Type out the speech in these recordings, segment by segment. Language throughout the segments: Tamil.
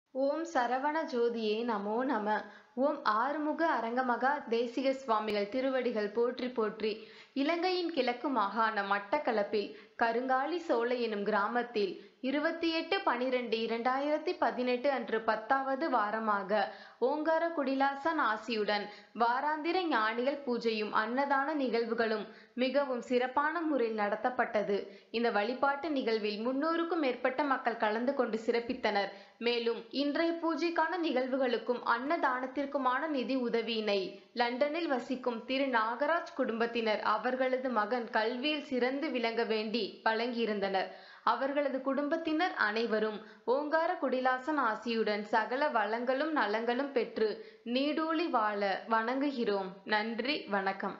ஓம் சரவண ஜோதியே நமோ நம ஓம் ஆறுமுக அரங்கமகா தேசிக சுவாமிகள் திருவடிகள் போற்றி போற்றி இலங்கையின் கிழக்கு மாகாணம் மட்டக்களப்பில் கருங்காலி சோலை எனும் கிராமத்தில் இருபத்தி எட்டு பனிரெண்டு இரண்டாயிரத்தி பதினெட்டு அன்று பத்தாவது வாரமாக ஓங்கார குடிலாசன் ஆசியுடன் வாராந்திர ஞானிகள் பூஜையும் அன்னதான நிகழ்வுகளும் மிகவும் சிறப்பான முறையில் நடத்தப்பட்டது இந்த வழிபாட்டு நிகழ்வில் முன்னூறுக்கும் மேற்பட்ட மக்கள் கலந்து கொண்டு சிறப்பித்தனர் மேலும் இன்றைய பூஜைக்கான நிகழ்வுகளுக்கும் அன்னதானத்திற்குமான நிதி உதவியினை லண்டனில் வசிக்கும் திரு நாகராஜ் குடும்பத்தினர் அவர்களது மகன் கல்வியில் சிறந்து விளங்க வேண்டி வழங்கியிருந்தனர் அவர்களது குடும்பத்தினர் அனைவரும் ஓங்கார குடிலாசன் ஆசியுடன் சகல வளங்களும் நலங்களும் பெற்று நீடூழி வாழ வணங்குகிறோம் நன்றி வணக்கம்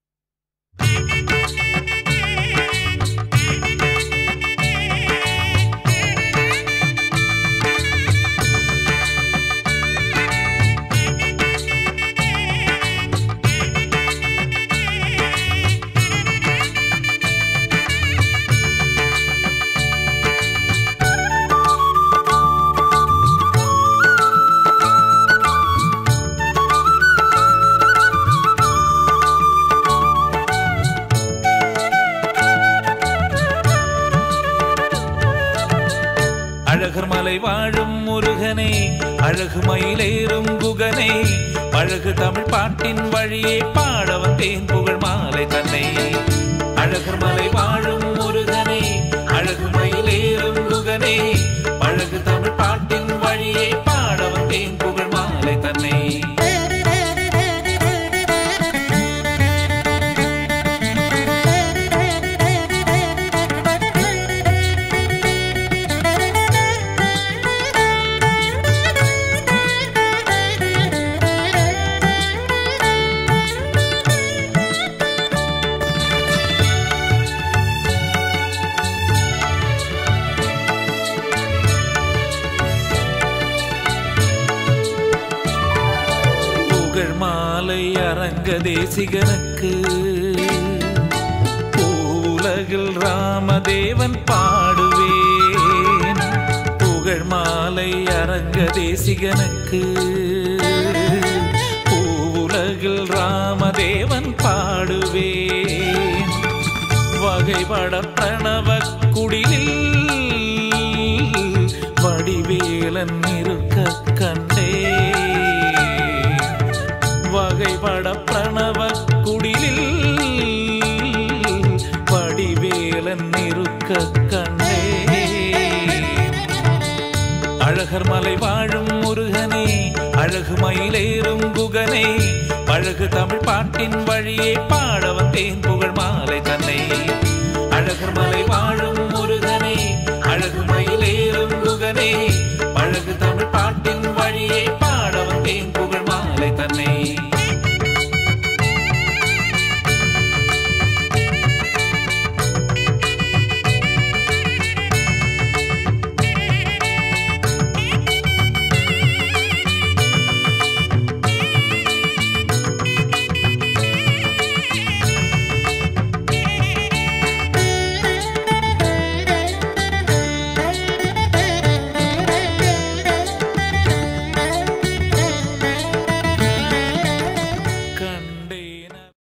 அழகர் மலை வாழும் முருகனே அழகு மயிலேறும் குகனே அழகு தமிழ் பாட்டின் வழியே பாட வந்தேன் புகழ் மாலை தன்னை அழகர் மலை வாழும் முருகனே அழகு மயிலேறும் குகனே அழகு தமிழ் பாட்டின் வழியே பாட வந்தேன் புகழ் மாலை தன்னை புகழ் மாலை அரங்க தேசிகனுக்கு உலகில் ராமதேவன் பாடுவேன் புகழ் மாலை அரங்க தேசிகனுக்கு உலகில் ராமதேவன் பாடுவேன் வகைபட பிரணவ குடிலில் வடிவேலன் இருக்க கண்டே வகைபட பிரணவ குடிலில் வடிவேலன் இருக்க கண்டே அழகர் மலை வாழும் முருகனே அழகு மயிலேறும் குகனே அழகு தமிழ் பாட்டின் வழியே பாட வந்தேன் புகழ் மாலை தன்னை அழகர் மலை வாழும் முருகனே